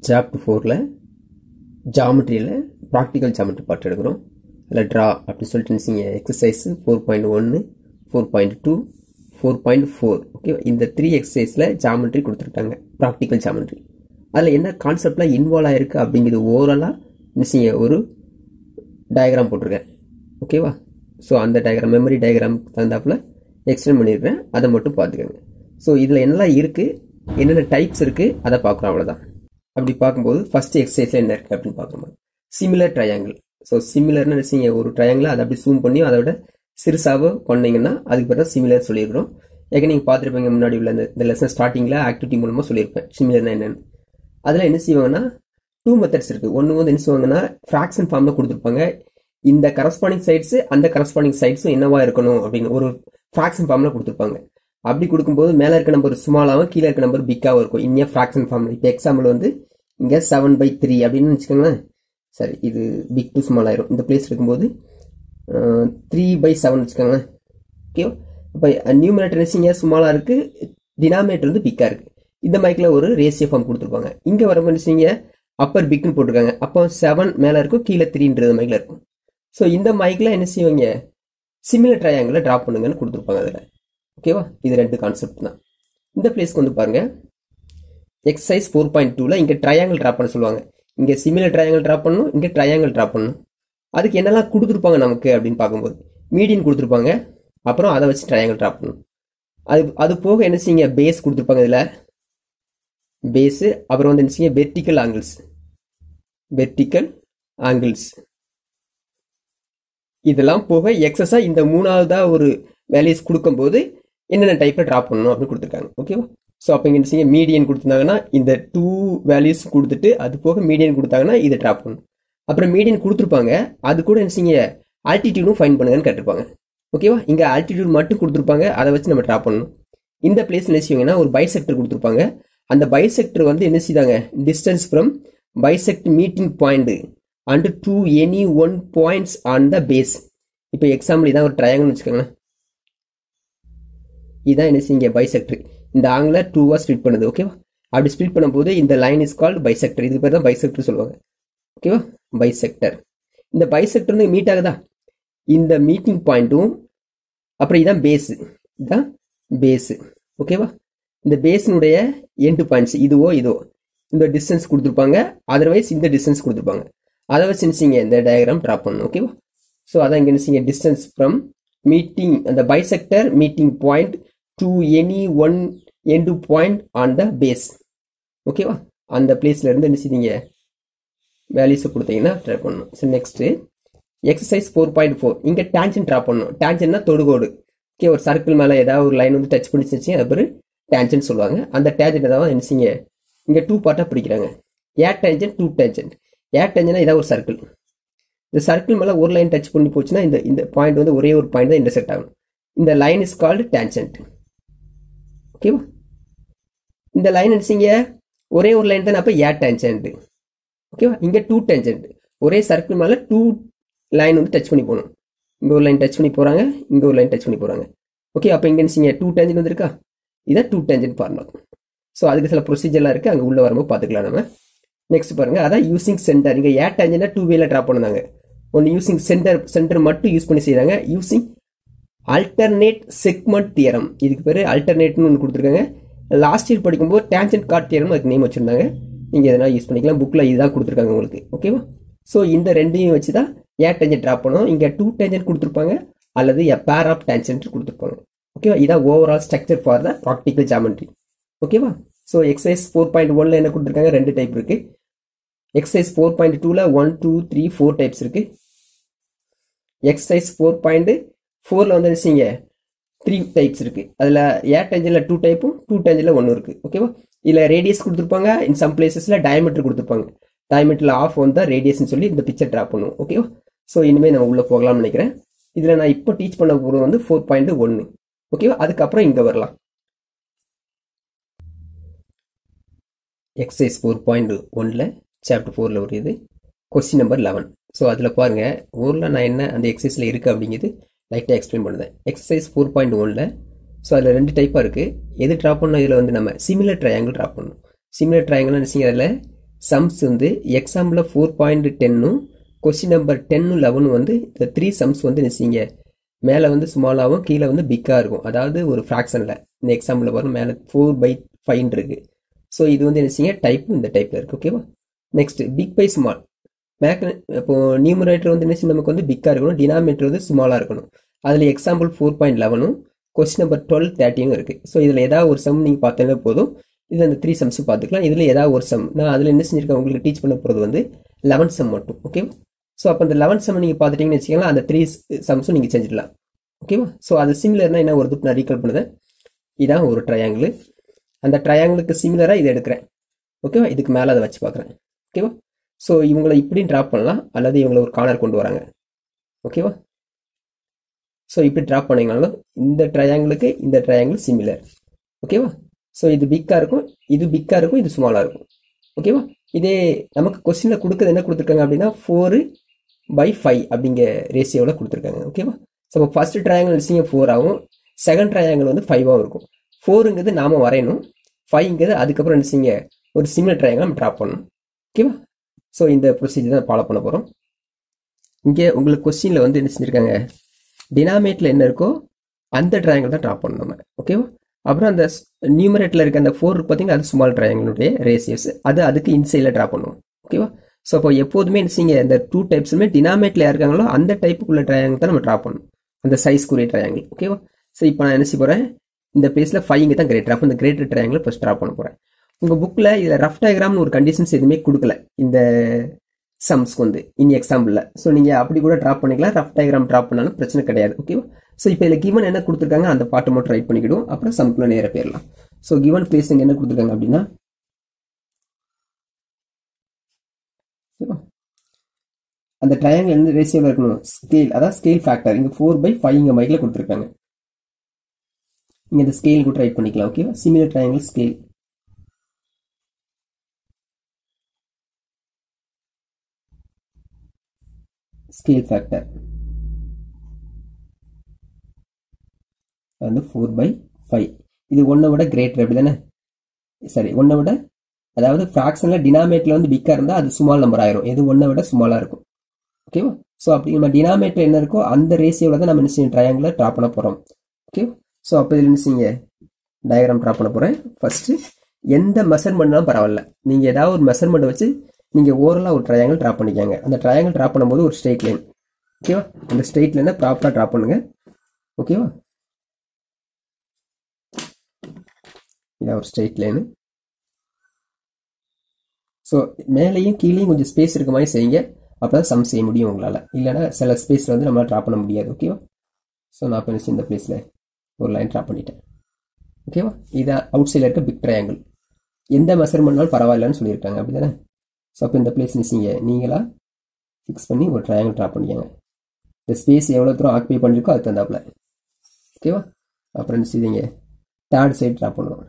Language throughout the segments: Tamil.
சாப்டர் ஃபோரில் ஜாமெட்ரியில் ப்ராக்டிக்கல் ஜாமெட்ரி பார்ட் எடுக்கிறோம் அதில் ட்ரா அப்படின்னு சொல்லிட்டு நீங்கள் எக்ஸசைஸ் ஃபோர் பாயிண்ட் ஒன்று four point two four point four okay இந்த த்ரீ எக்ஸசைஸில் ஜாமெட்ரி கொடுத்துருக்காங்க ப்ராக்டிக்கல் ஜாமெட்ரி அதில் என்ன கான்செப்ட்லாம் இன்வால்வ் ஆயிருக்கு அப்படிங்கிறது ஓவராலாக நீங்கள் ஒரு டயக்ராம் போட்டிருக்கேன் ஓகேவா ஸோ அந்த டயக்ராம் மெமரி டயக்ராம் தகுந்தாப்புல எக்ஸ்டெண்ட் பண்ணியிருக்கேன் அதை மட்டும் பார்த்துக்கோங்க ஸோ இதில் என்னெல்லாம் இருக்குது என்னென்ன டைப்ஸ் இருக்குது அதை பார்க்குறோம் அவ்வளோதான் அப்படி பார்க்கும்போது ஃபர்ஸ்ட் எக்ஸசைஸில் என்ன இருக்குது அப்படின்னு பார்க்குறோம் சிமிலர் ட்ரையாங்கிள் ஸோ சிமிலர்னு நினச்சிங்க ஒரு ட்ரையாங்கிள் அதை அப்படி ஜூம் பண்ணி அதோட சிறுசாக பண்ணீங்கன்னா அதுக்கு பிறகு சிமிலர் சொல்லியிருக்கிறோம் ஏற்க நீங்கள் பார்த்துருப்பீங்க முன்னாடி உள்ள இந்த இந்த லெசன் ஸ்டார்டிங்கில் ஆக்டிவிட்டி மூலமாக சொல்லியிருப்பேன் சிமிலர்னா என்னென்னு அதில் என்ன செய்வாங்கன்னா டூ மெத்தட்ஸ் இருக்குது ஒன்று வந்து என்ன செய்வாங்கன்னா ஃப்ராக்ஷன் ஃபார்மில் கொடுத்துருப்பாங்க இந்த கரஸ்பாண்டிங் சைட்ஸு அந்த கரஸ்பாண்டிங் சைட்ஸும் என்னவா இருக்கணும் அப்படின்னு ஒரு ஃப்ராக்ஷன் ஃபார்மில் கொடுத்துருப்பாங்க அப்படி கொடுக்கும்போது மேலே இருக்க நம்பர் ஸ்மாலாகவும் கீழே இருக்க நம்பர் பிக்காகவும் இருக்கும் இங்கே ஃப்ராக்ஷன் ஃபார்மில் இப்போ எக்ஸாம்பிள் வந்து இங்கே செவன் பை த்ரீ அப்படின்னு வச்சுக்கோங்களேன் சரி இது பிக் டு ஸ்மால் ஆயிரும் இந்த பிளேஸ் இருக்கும்போது த்ரீ பை செவன் வச்சுக்கோங்களேன் ஓகேவா இப்போ நியூமினேட்டர் இங்கே ஸ்மாலாக இருக்குது டினாமினேட்டர் வந்து பிக்காக இருக்குது இந்த மைக்கில் ஒரு ரேசியோ ஃபார்ம் கொடுத்துருப்பாங்க இங்கே வரும்போது வச்சுங்க அப்பர் பிக்னு போட்டிருக்காங்க அப்போ செவன் மேலே இருக்கும் கீழே த்ரீன்றது மைக்கில் இருக்கும் ஸோ இந்த மைக்கில் என்ன செய்வாங்க சிமிலர் ட்ரையாங்கில் ட்ராப் பண்ணுங்கன்னு கொடுத்துருப்பாங்க அதில் ஓகேவா இது ரெண்டு கான்செப்ட் தான் இந்த பிளேஸ்க்கு வந்து பாருங்க எக்ஸசைஸ் ஃபோர் பாயிண்ட் டூவில் இங்கே ட்ரையாங்கிள் ட்ராப் பண்ண சொல்லுவாங்க இங்கே சிமிலர் ட்ரையாங்கிள் ட்ராப் பண்ணணும் இங்கே ட்ரையாங்கிள் ட்ராப் பண்ணணும் அதுக்கு என்னெல்லாம் கொடுத்துருப்பாங்க நமக்கு அப்படின்னு பார்க்கும்போது மீடியன் கொடுத்துருப்பாங்க அப்புறம் அதை வச்சு ட்ரையாங்கிள் ட்ராப் பண்ணணும் அது அது போக என்ன செய்யுங்க பேஸ் கொடுத்துருப்பாங்க இதில் பேஸு அப்புறம் வந்து என்ன செய்யுங்க வெர்டிக்கல் ஆங்கிள்ஸ் வெர்டிக்கல் ஆங்கிள்ஸ் இதெல்லாம் போக எக்ஸஸா இந்த மூணாவதா ஒரு வேல்யூஸ் கொடுக்கும்போது என்னென்ன டைப்பில் ட்ராப் பண்ணணும் அப்படின்னு கொடுத்துருக்காங்க ஓகேவா ஸோ அப்போ இங்கே செய்ய மீடியன் கொடுத்துருந்தாங்கன்னா இந்த டூ வேல்யூஸ் கொடுத்துட்டு அது போக மீடியன் கொடுத்தாங்கன்னா இதை ட்ராப் பண்ணணும் அப்புறம் மீடியன் கொடுத்துருப்பாங்க அது கூட என்ன செய்ய ஆல்டிடியூடும் ஃபைன் பண்ணுங்கன்னு கேட்டிருப்பாங்க ஓகேவா இங்கே ஆல்டிடியூட் மட்டும் கொடுத்துருப்பாங்க அதை வச்சு நம்ம ட்ராப் பண்ணணும் இந்த பிளேஸ் என்ன செய்வாங்கன்னா ஒரு பைசெக்டர் கொடுத்துருப்பாங்க அந்த பைசெக்டர் வந்து என்ன செய்தாங்க distance from bisect meeting point and to any one points on the base இப்போ எக்ஸாம்பிள் இதான் ஒரு ட்ரையாங்கல் வச்சுக்கோங்களேன் இதான் என்ன செய்யுங்க பைசெக்டர் இந்த ஆங்கில டூவாக ஸ்ப்ளிட் பண்ணுது ஓகேவா அப்படி ஸ்ப்ளிட் பண்ணும்போது இந்த லைன் இஸ் கால்டு பைசெக்டர் இதுக்கு பேர் தான் பைசெக்டர் சொல்லுவாங்க ஓகேவா பைசெக்டர் இந்த பைசெக்டர்னு மீட் ஆகுதா இந்த மீட்டிங் பாயிண்ட்டும் அப்புறம் இதான் பேஸு இதுதான் பேஸு ஓகேவா இந்த பேஸினுடைய எண்டு பாயிண்ட்ஸ் இதுவோ இதோ இந்த டிஸ்டன்ஸ் கொடுத்துருப்பாங்க அதர்வைஸ் இந்த டிஸ்டன்ஸ் கொடுத்துருப்பாங்க அதை வச்சு நினச்சிங்க இந்த டயக்ராம் ட்ராப் பண்ணணும் ஓகேவா ஸோ அதான் இங்கே நினச்சிங்க டிஸ்டன்ஸ் ஃப்ரம் மீட்டிங் அந்த bisector meeting point to any one end point on the base ஓகேவா அந்த பிளேஸ்ல இருந்து என்ன செய்வீங்க வேல்யூஸை கொடுத்தீங்கன்னா ட்ரை பண்ணணும் so next exercise four point four இங்கே டேஞ்சன் ட்ரா பண்ணணும் டேஞ்சன்னா தொடுகோடு ஓகே ஒரு சர்க்கிள் மேலே ஏதாவது ஒரு லைன் வந்து டச் பண்ணிச்சு அது பேர் டேஞ்சன் சொல்லுவாங்க அந்த டேஞ்சன் ஏதாவது என்ன செய்யுங்க இங்கே டூ பார்ட்டாக பிடிக்கிறாங்க ஏர் டேஞ்சன் டூ டேஞ்சன் ஏர் டேஞ்சனா ஏதாவது ஒரு சர்க்கிள் இந்த சர்க்கிள் மேலே ஒரு லைன் டச் பண்ணி போச்சுன்னா இந்த இந்த பாயிண்ட் வந்து ஒரே ஒரு பாயிண்ட் தான் இன்டர்செக்ட் ஆகும் இந்த லைன் இஸ் கால்டு டேஞ்சன்ட் ஓகேவா இந்த லைன் நினச்சிங்க ஒரே ஒரு லைன் தானே அப்போ ஏர் டேஞ்சன்ட் ஓகேவா இங்கே டூ டேஞ்சன்ட் ஒரே சர்க்கிள் மேலே டூ லைன் வந்து டச் பண்ணி போகணும் இங்கே ஒரு லைன் டச் பண்ணி போகிறாங்க இங்கே ஒரு லைன் டச் பண்ணி போகிறாங்க ஓகே அப்போ இங்கே நினச்சிங்க டூ டேஞ்சன் வந்துருக்கா இதான் டூ டேஞ்சன் ஃபார்முலா ஸோ அதுக்கு சில ப்ரொசீஜர்லாம் இருக்குது அங்கே உள்ளே வரும்போது பார்த்துக்கலாம் நம்ம நெக்ஸ்ட் பாருங்க அதான் யூசிங் சென்டர் இங்கே ஏர் டேஞ்சனா டூ வேல ட்ராப் பண்ணுறாங்க ஒன்று யூசிங் சென்டர் சென்டர் மட்டும் யூஸ் பண்ணி செய்கிறாங்க யூசிங் அல்டர்னேட் செக்மெண்ட் தியரம் இதுக்கு பேர் அல்டர்னேட்னு ஒன்று கொடுத்துருக்காங்க லாஸ்ட் இயர் படிக்கும்போது டேஞ்சன்ட் கார்ட் தியரம் அதுக்கு நேம் வச்சுருந்தாங்க நீங்கள் எதனா யூஸ் பண்ணிக்கலாம் புக்கில் இதுதான் கொடுத்துருக்காங்க உங்களுக்கு ஓகேவா ஸோ இந்த ரெண்டையும் வச்சு தான் ஏர் டேஞ்சன் ட்ராப் பண்ணணும் இங்கே டூ டேஞ்சன் கொடுத்துருப்பாங்க அல்லது எ பேர் ஆஃப் டேஞ்சன்ட் கொடுத்துருப்பாங்க ஓகேவா இதான் overall structure for the practical geometry ஓகேவா ஸோ எக்ஸசைஸ் ஃபோர் பாயிண்ட் ஒன்ல என்ன கொடுத்துருக்காங்க ரெண்டு டைப் இருக்கு எக்ஸசைஸ் ஃபோர் பாயிண்ட் டூவில் one two three four types இருக்கு எக்ஸசைஸ் ஃபோர் பாயிண்ட் ஃபோரில் வந்து நினச்சிங்க த்ரீ டைப்ஸ் இருக்கு அதில் ஏர் டெஞ்சனில் டூ டைப்பும் டூ டெஞ்சனில் ஒன்று இருக்கு ஓகேவா இதில் ரேடியஸ் கொடுத்துருப்பாங்க இன் சம் பிளேசஸில் டயமீட்டர் கொடுத்துருப்பாங்க டயமீட்டரில் ஆஃப் வந்து தான் ரேடியஸ்னு சொல்லி இந்த பிக்சர் ட்ராப் பண்ணுவோம் ஓகேவா ஸோ இனிமேல் நம்ம உள்ளே போகலாம்னு நினைக்கிறேன் இதில் நான் இப்போ டீச் பண்ண போகிறது வந்து ஃபோர் பாயிண்ட் ஒன்று ஓகேவா அதுக்கப்புறம் இங்கே வரலாம் எக்ஸசைஸ் ஃபோர் பாயிண்ட் ஒனில் சாப்டர் ஃபோரில் ஒரு இது கொஸ்டின் நம்பர் லெவன் ஸோ அதில் பாருங்கள் ஊரில் நான் என்ன அந்த எக்ஸசைஸில் இருக்குது அப்படிங்கிறது லைட்டாக எக்ஸ்பிளைன் பண்ணுறேன் எக்ஸசைஸ் ஃபோர் பாயிண்ட் ஒனில் ஸோ அதில் ரெண்டு டைப்பாக இருக்குது எது ட்ராப் பண்ணணும் இதில் வந்து நம்ம சிமிலர் ட்ரையாங்கிள் ட்ராப் பண்ணணும் சிமிலர் ட்ரையாங்கிள் நினச்சிங்க அதில் சம்ஸ் வந்து எக்ஸாம்பிள் ஃபோர் பாயிண்ட் டென்னும் கொஸ்டின் நம்பர் டென்னும் லெவனும் வந்து இந்த த்ரீ சம்ஸ் வந்து நினைச்சிங்க மேலே வந்து ஸ்மாலாகவும் கீழே வந்து பிக்காக இருக்கும் அதாவது ஒரு ஃப்ராக்ஷனில் இந்த எக்ஸாம்பிளில் பாருங்க மேலே ஃபோர் பை ஃபைன் இருக்கு ஸோ இது வந்து நினைச்சிங்க டைப் இந்த டைப்பில் இருக்குது ஓகேவா next big by small make இப்போ நியூமரேட்டர் வந்து நினைச்சு நமக்கு வந்து பிக்காக இருக்கணும் டினாமினேட்டர் வந்து ஸ்மாலாக இருக்கணும் அதில் எக்ஸாம்பிள் ஃபோர் பாயிண்ட் லெவனும் கொஸ்டின் நம்பர் டுவெல் தேர்ட்டியும் இருக்குது ஸோ இதில் ஏதாவது ஒரு சம் நீங்கள் பார்த்தாலே போதும் இதில் அந்த த்ரீ சம்ஸும் பார்த்துக்கலாம் இதில் ஏதாவது ஒரு சம் நான் அதில் என்ன செஞ்சிருக்கேன் உங்களுக்கு டீச் பண்ண போகிறது வந்து லெவன் சம் மட்டும் ஓகேவா ஸோ அப்போ அந்த லெவன் சம் நீங்கள் பார்த்துட்டீங்கன்னு வச்சுக்கலாம் அந்த த்ரீ சம்ஸும் நீங்கள் செஞ்சிடலாம் ஓகேவா ஸோ அது சிமிலர்னா என்ன ஒரு நான் ரீகால் பண்ணுதேன் இதான் ஒரு ட்ரையாங்கிள் அந்த ட்ரையாங்கிளுக்கு சிமிலராக இதை எடுக்கிறேன் ஓகேவா இதுக்கு மேலே அதை வச்சு பார்க்குறேன் ஓகேவா ஸோ இவங்களை இப்படியும் ட்ராப் பண்ணலாம் அல்லது இவங்களை ஒரு கார்னர் கொண்டு வராங்க ஓகேவா ஸோ இப்படி ட்ராப் பண்ணீங்கனாலும் இந்த ட்ரையாங்கிளுக்கு இந்த ட்ரையாங்கிள் சிமிலர் ஓகேவா ஸோ இது பிக்காக இருக்கும் இது பிக்காக இருக்கும் இது ஸ்மாலாக இருக்கும் ஓகேவா இதே நமக்கு கொஸ்டினில் கொடுக்குறது என்ன கொடுத்துருக்காங்க அப்படின்னா ஃபோரு பை ஃபைவ் அப்படிங்கிற ரேஷியோவில் கொடுத்துருக்காங்க ஓகேவா ஸோ இப்போ ஃபர்ஸ்ட் ட்ரையாங்கிள் வச்சிங்க ஃபோர் ஆகும் செகண்ட் ட்ரையாங்கிள் வந்து ஃபைவாகவும் இருக்கும் ஃபோருங்கிறது நாம வரையணும் ஃபைவ்ங்கிறது அதுக்கப்புறம் என்ன செய்யுங்க ஒரு சிமிலர் ட்ரையாங்கிள் நம்ம ட்ராப் பண்ணணும் ஓகேவா ஸோ இந்த ப்ரொசீஜர் தான் ஃபாலோ பண்ண போகிறோம் இங்கே உங்களுக்கு கொஸ்டினில் வந்து என்ன செஞ்சுருக்காங்க டினாமேட்டில் என்ன இருக்கோ அந்த ட்ரையாங்கிள் தான் ட்ராப் பண்ணணும் நம்ம ஓகேவா அப்புறம் அந்த நியூமரேட்டில் இருக்க அந்த ஃபோர் பார்த்தீங்கன்னா அது ஸ்மால் ட்ரையாங்கிளுடைய ரேசியஸ் அது அதுக்கு இன்சைடில் ட்ராப் பண்ணுவோம் ஓகேவா ஸோ அப்போ எப்போதுமே என்ன செய்யுங்க இந்த டூ டைப்ஸுமே டினாமேட்டில் இருக்காங்களோ அந்த டைப்புக்குள்ள ட்ரையாங்கிள் தான் நம்ம ட்ராப் பண்ணணும் அந்த சைஸ்க்குரிய ட்ரையாங்கிள் ஓகேவா ஸோ இப்போ நான் என்ன செய்ய போகிறேன் இந்த பிளேஸில் ஃபைவ் தான் கிரேட்டர் அப்போ இந்த கிரேட்டர் ட்ரையாங்கிள் ஃபஸ்ட் ட்ராப் பண்ண போகிறேன் உங்கள் புக்கில் இதில் ரஃப் டயக்ராம்னு ஒரு கண்டிஷன்ஸ் எதுவுமே கொடுக்கல இந்த சம்ஸ்க்கு வந்து இனி எக்ஸாம்பிளில் ஸோ நீங்கள் அப்படி கூட ட்ராப் பண்ணிக்கலாம் ரஃப் டயக்ராம் ட்ராப் பண்ணாலும் பிரச்சனை கிடையாது ஓகேவா ஸோ இப்போ இதில் கிவன் என்ன கொடுத்துருக்காங்க அந்த பாட்டை மட்டும் ரைட் பண்ணிக்கிடும் அப்புறம் சம்குள்ள நேர போயிடலாம் ஸோ கிவன் பிளேஸ் என்ன கொடுத்துருக்காங்க அப்படின்னா அந்த ட்ரையாங்கிள் எந்த ரேஷியோவில் இருக்கணும் ஸ்கேல் அதான் ஸ்கேல் ஃபேக்டர் இங்கே ஃபோர் பை ஃபைவ் இங்கே மைக்கில் கொடுத்துருக்காங்க நீங்கள் இந்த ஸ்கேல் கூட ரைட் பண்ணிக்கலாம் ஓகேவா similar triangle scale scale factor வந்து ஃபோர் பை ஃபைவ் இது ஒன்றை விட கிரேட்டர் அப்படி தானே சரி ஒன்றை விட அதாவது ஃப்ராக்ஷனில் டினாமேட்டில் வந்து பிக்காக இருந்தால் அது ஸ்மால் நம்பர் ஆயிரும் எது ஒன்றை விட ஸ்மாலாக இருக்கும் ஓகேவா ஸோ அப்படி நம்ம டினாமேட்டர் என்ன இருக்கோ அந்த ரேஷியோவில் தான் நம்ம என்ன செய்யும் ட்ரையாங்கில் ட்ரா பண்ண போகிறோம் ஓகே ஸோ அப்போ இதில் என்ன செய்யுங்க டயக்ராம் ட்ரா பண்ண போகிறேன் ஃபர்ஸ்ட்டு எந்த மெஷர்மெண்ட்னாலும் பரவாயில்ல நீங்கள் ஏதாவது ஒரு மெஷர்மெண்ட் வச்சு நீங்கள் ஓரலாக ஒரு ட்ரையாங்கிள் ட்ரா பண்ணிக்காங்க அந்த ட்ரையாங்கிள் ட்ரா பண்ணும்போது ஒரு ஸ்ட்ரெயிட் லைன் ஓகேவா அந்த ஸ்ட்ரெயிட் லைனை ப்ராப்பராக ட்ரா பண்ணுங்க ஓகேவா இதான் ஒரு ஸ்ட்ரெயிட் லைனு ஸோ மேலேயும் கீழேயும் கொஞ்சம் ஸ்பேஸ் இருக்க மாதிரி செய்யுங்க அப்போ தான் சம் செய்ய முடியும் உங்களால் இல்லைன்னா சில ஸ்பேஸில் வந்து நம்மளால் ட்ரா பண்ண முடியாது ஓகேவா ஸோ நான் இப்போ இந்த பிளேஸில் ஒரு லைன் ட்ரா பண்ணிட்டேன் ஓகேவா இதான் அவுட் சைடில் இருக்க பிக் ட்ரையாங்கிள் எந்த மெஷர்மெண்ட்னாலும் பரவாயில்லன்னு சொல்லியிருக்காங்க அப்படி தானே ஸோ அப்போ இந்த பிளேஸ் நிச்சிங்க நீங்களா ஃபிக்ஸ் பண்ணி ஒரு ட்ரையாங்கிள் ட்ரா பண்ணிக்கங்க இந்த ஸ்பேஸ் எவ்வளோ தூரம் ஆக்குபை பண்ணிருக்கோ அது தந்தாப்புல ஓகேவா அப்புறம் என்ன செய்வீங்க தேர்ட் சைடு ட்ரா பண்ணுவோம்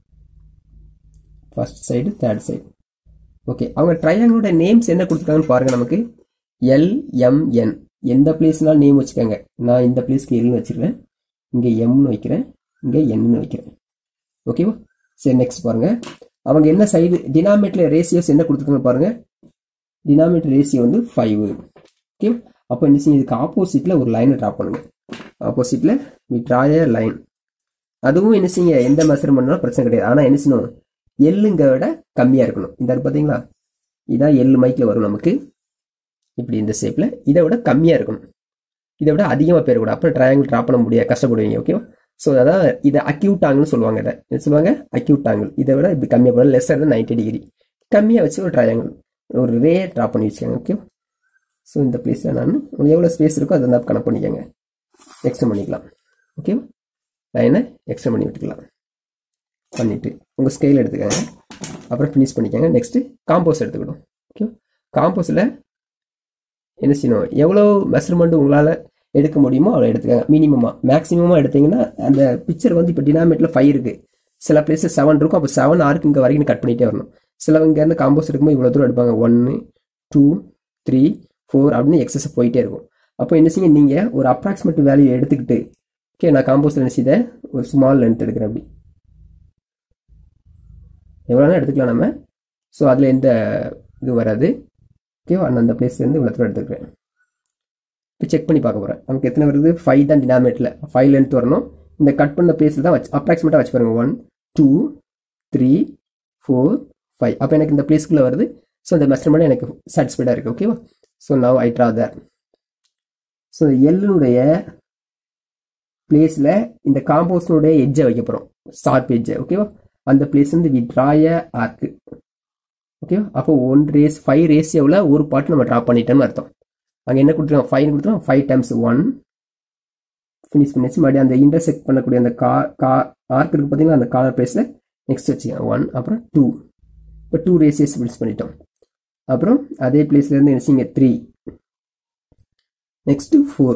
first side third side okay அவங்க ட்ரையாங்கிளோட நேம்ஸ் என்ன கொடுத்துருக்காங்கன்னு பாருங்க நமக்கு எல்எம்என் எந்த பிளேஸ்னாலும் நேம் வச்சுக்கோங்க நான் இந்த பிளேஸ்க்கு எல்னு வச்சிருக்கேன் இங்கே எம்னு வைக்கிறேன் இங்கே என்னு வைக்கிறேன் ஓகேவா சரி நெக்ஸ்ட் பாருங்க அவங்க என்ன சைடு டினாமேட்டர் ரேஷியோஸ் என்ன கொடுத்துருக்காங்க பாருங்க டினாமேட்டர் ரேஷியோ வந்து ஃபைவ் ஓகே அப்போ என்ன செய்யும் இதுக்கு ஆப்போசிட்டில் ஒரு லைனை ட்ரா பண்ணுங்க ஆப்போசிட்டில் வி ட்ரா ஏ லைன் அதுவும் என்ன செய்யுங்க எந்த மெஷர்மெண்ட்னாலும் பிரச்சனை கிடையாது ஆனால் என்ன செய்யணும் எள்ளுங்க விட கம்மியாக இருக்கணும் இந்த பார்த்தீங்களா இதான் எள்ளு மைக்கில் வரும் நமக்கு இப்படி இந்த ஷேப்பில் இதை விட கம்மியாக இருக்கணும் இதை விட அதிகமாக பேர் கூட அப்புறம் ட்ரையாங்கிள் ட்ரா பண்ண முடியாது கஷ்டப்படுவீங்க ஓகேவா ஸோ அதான் இதை அக்யூட் ஆங்கிள்னு சொல்லுவாங்க இதை என்ன சொல்லுவாங்க அக்யூட் ஆங்கிள் இதை விட இப்படி கம்மியாக போட லெஸ்ஸர் தான் நைன்டி டிகிரி கம்மியாக வச்சு ஒரு ட்ரையாங்கிள் ஒரு ரே ட்ரா பண்ணி வச்சுக்கோங்க ஓகே ஸோ இந்த பிளேஸில் நான் உங்களுக்கு எவ்வளோ ஸ்பேஸ் இருக்கோ அதை தான் கணக்கு பண்ணிக்கோங்க எக்ஸ்டெண்ட் பண்ணிக்கலாம் ஓகேவா லைனை எக்ஸ்டெண்ட் பண்ணி விட்டுக்கலாம் பண்ணிவிட்டு உங்கள் ஸ்கேல் எடுத்துக்கோங்க அப்புறம் ஃபினிஷ் பண்ணிக்கோங்க நெக்ஸ்ட்டு காம்போஸ் எடுத்துக்கணும் ஓகே காம்போஸில் என்ன செய்யணும் எவ்வளோ மெஷர்மெண்ட் உங்களால் எடுக்க முடியுமோ அவ்வளோ எடுத்துக்கோங்க மினிமமாக மேக்ஸிமமாக எடுத்தீங்கன்னா அந்த பிக்சர் வந்து இப்போ டினாமேட்டில் ஃபைவ் இருக்குது சில பிளேஸில் செவன் இருக்கும் அப்போ செவன் ஆறுக்கு இங்கே வரைக்கும் கட் பண்ணிகிட்டே வரணும் சிலவங்க இங்கேருந்து காம்போஸ் எடுக்கும்போது இவ்வளோ தூரம் எடுப்பாங்க ஒன்று டூ த்ரீ ஃபோர் அப்படின்னு எக்ஸஸ் போயிட்டே இருக்கும் அப்போ என்ன செய்யுங்க நீங்கள் ஒரு அப்ராக்சிமேட் வேல்யூ எடுத்துக்கிட்டு ஓகே நான் காம்போஸில் என்ன செய்தேன் ஒரு ஸ்மால் லென்த் எடுக்கிறேன் அப்படி எவ்வளோனா எடுத்துக்கலாம் நம்ம ஸோ அதில் எந்த இது வராது ஓகேவா நான் அந்த பிளேஸ்லேருந்து இவ்வளோ தூரம் எடுத்துக்கிறேன் இப்போ செக் பண்ணி பார்க்க போகிறேன் நமக்கு எத்தனை வருது ஃபைவ் தான் டினாமினேட்டில் ஃபைவ் லென்த் வரணும் இந்த கட் பண்ண பிளேஸில் தான் வச்சு அப்ராக்சிமேட்டாக வச்சு பாருங்க one two three four five அப்போ எனக்கு இந்த பிளேஸ்க்குள்ளே வருது ஸோ இந்த மெஷர்மெண்ட் எனக்கு சாட்டிஸ்ஃபைடாக இருக்குது ஓகேவா so now I draw there so எல்லுடைய பிளேஸில் இந்த காம்போஸ்னுடைய எட்ஜை வைக்க போகிறோம் ஷார்ப் எட்ஜை ஓகேவா அந்த பிளேஸ் வந்து வி ட்ராய ஆர்க்கு ஓகேவா அப்போ ஒன் ரேஸ் ஃபைவ் ரேஷியோவில் ஒரு பாட்டு நம்ம ட்ரா பண்ணிட்டோம்னு அர்த்தம் அங்கே என்ன கொடுத்துருக்கோம் ஃபைவ் கொடுத்துருக்கோம் ஃபைவ் டைம்ஸ் ஒன் ஃபினிஷ் பண்ணிச்சு மறுபடியும் அந்த இன்டர்செக்ட் பண்ணக்கூடிய அந்த கா கா ஆர்க் இருக்கு பார்த்தீங்களா அந்த காலர் பிளேஸில் நெக்ஸ்ட் வச்சுக்கோங்க ஒன் அப்புறம் டூ இப்போ டூ ரேசியஸ் ஃபினிஷ் பண்ணிட்டோம் அப்புறம் அதே பிளேஸ்லேருந்து நினச்சிங்க three next four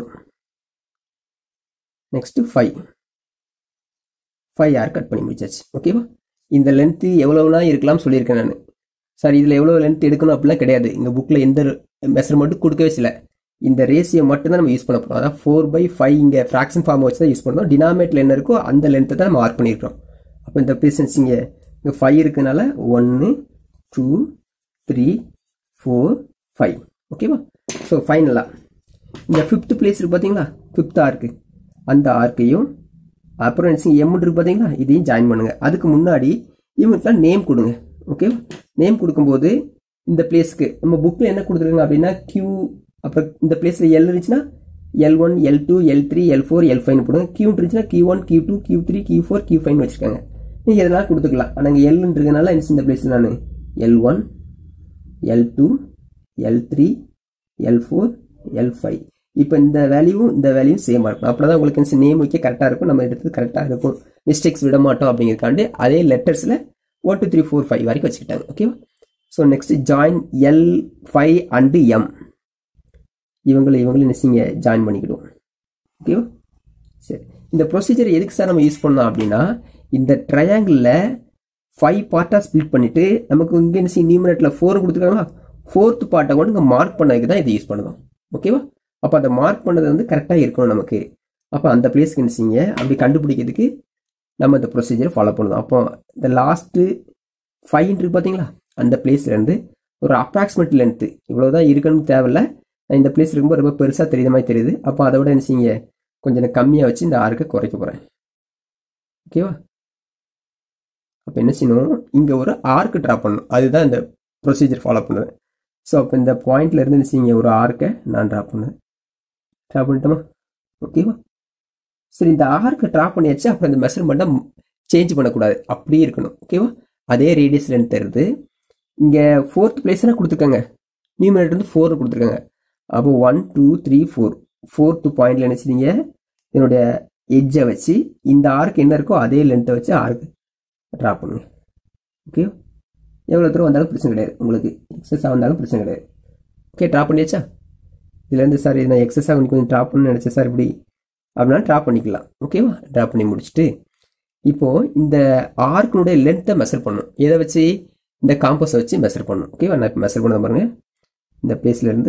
next five five are cut பண்ணி முடிச்சாச்சு ஓகேவா இந்த லென்த்து எவ்வளோனா இருக்கலாம் சொல்லியிருக்கேன் நான் சார் இதில் எவ்வளோ லென்த் எடுக்கணும் அப்படிலாம் கிடையாது இந்த புக்கில் எந்த மெஷர்மெண்ட்டும் கொடுக்கவே இல்லை இந்த ரேஷியோ மட்டும்தான் நம்ம யூஸ் பண்ண போகிறோம் அதாவது ஃபோர் பை ஃபைவ் இங்கே ஃப்ராக்ஷன் ஃபார்ம் வச்சு தான் யூஸ் பண்ணணும் டினாமேட்டில் என்ன இருக்கோ அந்த லென்த்தை தான் நம்ம மார்க் பண்ணியிருக்கோம் அப்போ இந்த பேசன்ஸ் இங்கே இங்கே ஃபைவ் இருக்கனால ஒன்று டூ த்ரீ ஃபோர் ஃபைவ் ஓகேவா ஸோ ஃபைனலாக இந்த ஃபிஃப்த் பிளேஸ் இருக்கு பார்த்தீங்களா ஃபிஃப்த் ஆர்க்கு அந்த ஆர்க்கையும் அப்புறம் என்ன எம்முட் இருக்கு பார்த்தீங்களா இதையும் ஜாயின் பண்ணுங்க அதுக்கு முன்னாடி இவங்களுக்குலாம் நேம் கொடுங்க ஓகேவா நேம் கொடுக்கும்போது இந்த பிளேஸ்க்கு நம்ம புக்கில் என்ன கொடுத்துருக்காங்க அப்படின்னா கியூ அப்புறம் இந்த பிளேஸில் எல் இருந்துச்சுன்னா L one L two L three L four L five போடுங்க கியூ இருந்துச்சுன்னா Q one Q two Q three Q four Q five வச்சுருக்காங்க நீங்கள் எதனால் கொடுத்துக்கலாம் ஆனால் இங்கே எல்ன்றதுனால இந்த பிளேஸ் நான் L one L two L three L four L five இப்போ இந்த வேல்யூவும் இந்த வேல்யூவும் சேமாக இருக்கும் அப்போ தான் உங்களுக்கு நேம் வைக்க கரெக்டாக இருக்கும் நம்ம எடுத்தது கரெக்டாக இருக்கும் மிஸ்டேக்ஸ் விட மாட்டோம் அப்படிங்கிறதுக்காண்டி அதே லெட்டர்ஸில் one two three four five வரைக்கும் வச்சுக்கிட்டாங்க ஓகேவா so next join L five and M இவங்களை இவங்களை நெசிங்க ஜாயின் பண்ணிக்கிடுவோம் ஓகேவா சரி இந்த ப்ரொசீஜர் எதுக்கு சார் நம்ம யூஸ் பண்ணோம் அப்படின்னா இந்த ட்ரையாங்கிளில் ஃபைவ் பார்ட்டாக ஸ்பிளிட் பண்ணிவிட்டு நமக்கு இங்கே என்ன செய்யும் நியூமினேட்டில் ஃபோர் கொடுத்துருக்காங்களா ஃபோர்த் பார்ட்டை கூட இங்கே மார்க் பண்ணதுக்கு தான் இதை யூஸ் பண்ணுவோம் ஓகேவா அப்போ அதை மார்க் பண்ணது வந்து கரெக்டாக இருக்கணும் நமக்கு அப்போ அந்த பிளேஸ்க்கு என்ன செய்யுங்க அப்படி கண்டுபிடிக்கிறதுக்கு நம்ம இந்த ப்ரொசீஜரை ஃபாலோ பண்ணுவோம் அப்போ இந்த லாஸ்ட்டு ஃபைவ் இருக்கு பார்த்தீங்களா அந்த பிளேஸ்லேருந்து ஒரு அப்ராக்சிமேட் லென்த்து இவ்வளோ தான் இருக்கணும்னு தேவையில்ல இந்த பிளேஸ் இருக்கும்போது ரொம்ப பெருசாக தெரியுற மாதிரி தெரியுது அப்போ அதை விட என்ன செய்யுங்க கொஞ்சம் கம்மியாக வச்சு இந்த ஆர்க்கை குறைக்க போகிறேன் ஓகேவா அப்போ என்ன செய்யணும் இங்கே ஒரு ஆர்க்கு ட்ரா பண்ணணும் அதுதான் இந்த ப்ரொசீஜர் ஃபாலோ பண்ணுவேன் ஸோ அப்போ இந்த பாயிண்ட்ல இருந்து என்ன செய்யுங்க ஒரு ஆர்க்கை நான் ட்ரா பண்ணுவேன் ட்ரா பண்ணிட்டோமா ஓகேவா சரி இந்த ஆர்க்கை ட்ரா பண்ணியாச்சு அப்புறம் இந்த மெஷர்மெண்ட்டை சேஞ்ச் பண்ணக்கூடாது அப்படியே இருக்கணும் ஓகேவா அதே ரேடியஸ் லென்த் தருது இங்கே ஃபோர்த் பிளேஸ்னா கொடுத்துருக்காங்க நியூமினேட்டர் வந்து ஃபோர் கொடுத்துருக்காங்க அப்போ one two three four fourth பாயிண்ட்ல நினச்சிங்க என்னுடைய எட்ஜை வச்சு இந்த ஆர்க் என்ன இருக்கோ அதே லென்த்தை வச்சு ஆர்க் ட்ரா பண்ணுங்க ஓகே எவ்வளோ தூரம் வந்தாலும் பிரச்சனை கிடையாது உங்களுக்கு எக்ஸஸாக வந்தாலும் பிரச்சனை கிடையாது ஓகே ட்ரா பண்ணியாச்சா இதுலேருந்து சார் இது நான் எக்ஸஸாக கொஞ்சம் ட்ரா பண்ணணும்னு நினச்சேன் சார் இப்படி அப்படின்னா ட்ரா பண்ணிக்கலாம் ஓகேவா ட்ரா பண்ணி முடிச்சுட்டு இப்போது இந்த ஆர்க்கினுடைய லென்த்தை மெஷர் பண்ணணும் எதை வச்சு இந்த காம்பஸை வச்சு மெஷர் பண்ணணும் ஓகேவா நான் இப்போ மெஷர் பண்ண பாருங்க இந்த பிளேஸ்லேருந்து